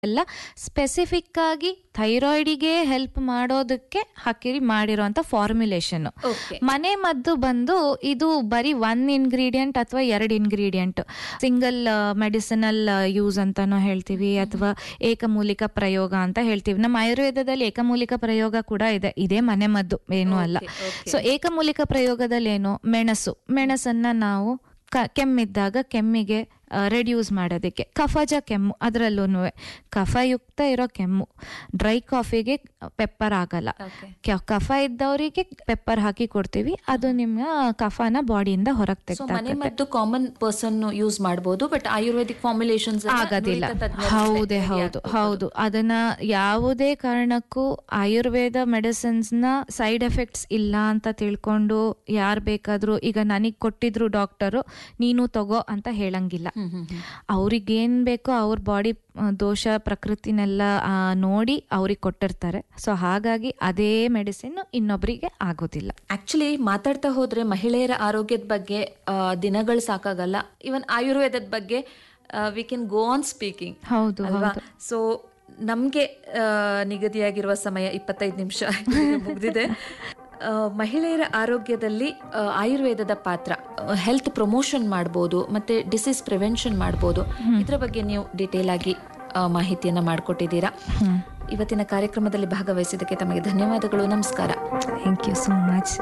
ಎಲ್ಲ ಸ್ಪೆಸಿಫಿಕ್ ಆಗಿ ಥೈರಾಯ್ಡಿಗೆ ಹೆಲ್ಪ್ ಮಾಡೋದಕ್ಕೆ ಹಾಕಿ ಮಾಡಿರೋಂಥ ಫಾರ್ಮುಲೇಷನ್ ಓಕೆ ಮನೆ ಮದ್ದು ಬಂದು ಇದು ಬರೀ ಒನ್ ಇಂಗ್ರೀಡಿಯೆಂಟ್ ಅಥವಾ ಎರಡು ಇಂಗ್ರೀಡಿಯೆಂಟ್ ಸಿಂಗಲ್ ಮೆಡಿಸಿನಲ್ ಯೂಸ್ ಅಂತಾನೂ ಹೇಳ್ತೀವಿ ಅಥವಾ ಏಕಮೂಲಿಕ ಪ್ರಯೋಗ ಅಂತ ಹೇಳ್ತೀವಿ ನಮ್ಮ ಆಯುರ್ವೇದದಲ್ಲಿ ಏಕಮೂಲಿಕ ಪ್ರಯೋಗ ಕೂಡ ಇದೆ ಇದೇ ಮನೆ ಮದ್ದು ಏನೂ ಅಲ್ಲ Okay, okay. ಸೊ ಏಕಮೂಲಿಕ ಪ್ರಯೋಗದಲ್ಲಿ ಏನು ಮೆಣಸು ಮೆಣಸನ್ನ ನಾವು ಕ ಕೆಮ್ಮಿದ್ದಾಗ ಕೆಮ್ಮಿಗೆ ರೆಡ್ಯೂಸ್ ಮಾಡೋದಕ್ಕೆ ಕಫಜ ಕೆಮ್ಮು ಅದರಲ್ಲೂ ಕಫಯುಕ್ತ ಇರೋ ಕೆಮ್ಮು ಡ್ರೈ ಕಾಫಿಗೆ ಪೆಪ್ಪರ್ ಆಗಲ್ಲ ಓಕೆ ಕ- ಕಫ ಇದ್ದವರಿಗೆ ಪೆಪ್ಪರ್ ಹಾಕಿ ಕೊಡ್ತೀವಿ ಅದು ನಿಮ್ಮ ಕಫನ ಬಾಡಿಯಿಂದ ಹೊರಗೆ ಸೊ ಮನೆ ತೆಗ್ದಾಕತ್ತೆ ಮದ್ದು ಕಾಮನ್ ಪರ್ಸನ್ ಯೂಸ್ ಮಾಡಬಹುದು ಬಟ್ ಆಯುರ್ವೇದಿಕ್ ಫಾರ್ಮುಲೇಷನ್ಸ್ ಆಗೋದಿಲ್ಲ ಹೌದೇ ಹೌದು ಹೌದು ಅದನ್ನ ಯಾವುದೇ ಕಾರಣಕ್ಕೂ ಆಯುರ್ವೇದ ಮೆಡಿಸಿನ್ಸ್ ನ ಸೈಡ್ ಎಫೆಕ್ಟ್ಸ್ ಇಲ್ಲ ಅಂತ ತಿಳ್ಕೊಂಡು ಯಾರು ಬೇಕಾದ್ರೂ ಈಗ ನನಗೆ ಕೊಟ್ಟಿದ್ರು ಡಾಕ್ಟರು ನೀನು ತಗೋ ಅಂತ ಹೇಳಂಗಿಲ್ಲ ಅವ್ರಿಗೇನ್ ಬೇಕೋ ಅವ್ರ ಬಾಡಿ ದೋಷ ಪ್ರಕೃತಿನೆಲ್ಲ ಆ, ನೋಡಿ ಅವ್ರಿಗೆ ಕೊಟ್ಟಿರ್ತಾರೆ ಸೊ ಹಾಗಾಗಿ ಅದೇ ಮೆಡಿಸಿನ್ ಇನ್ನೊಬ್ರಿಗೆ ಆಗೋದಿಲ್ಲ ಆಕ್ಚುಲಿ ಮಾತಾಡ್ತಾ ಹೋದ್ರೆ ಮಹಿಳೆಯರ ಆರೋಗ್ಯದ ಬಗ್ಗೆ ಆ, ದಿನಗಳು ಸಾಕಾಗಲ್ಲ ಇವನ್ ಆಯುರ್ವೇದದ ಬಗ್ಗೆ we can go on speaking ಹೌದು ಅಲ್ವಾ ಹೌದು ಸೊ ನಮಗೆ ನಿಗದಿಯಾಗಿರುವ ಸಮಯ ಇಪ್ಪತ್ತೈದು ನಿಮಿಷ ಮುಗಿದಿದೆ ಆ, ಮಹಿಳೆಯರ ಆರೋಗ್ಯದಲ್ಲಿ ಆ, ಆಯುರ್ವೇದದ ಪಾತ್ರ ಹೆಲ್ತ್ ಪ್ರಮೋಷನ್ ಮಾಡ್ಬೋದು ಮತ್ತೆ ಡಿಸೀಸ್ ಪ್ರಿವೆನ್ಷನ್ ಮಾಡ್ಬೋದು ಇದ್ರ ಬಗ್ಗೆ ನೀವು ಡಿಟೇಲ್ ಆಗಿ ಆ, ಮಾಹಿತಿಯನ್ನ ಮಾಡಿಕೊಟ್ಟಿದ್ದೀರಾ ಇವತ್ತಿನ ಕಾರ್ಯಕ್ರಮದಲ್ಲಿ ಭಾಗವಹಿಸಿದ್ದಕ್ಕೆ ತಮಗೆ ಧನ್ಯವಾದಗಳು ನಮಸ್ಕಾರ thank you so much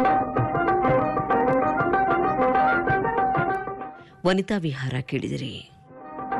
Vanita Vihara ಕೇಳಿದಿರಿ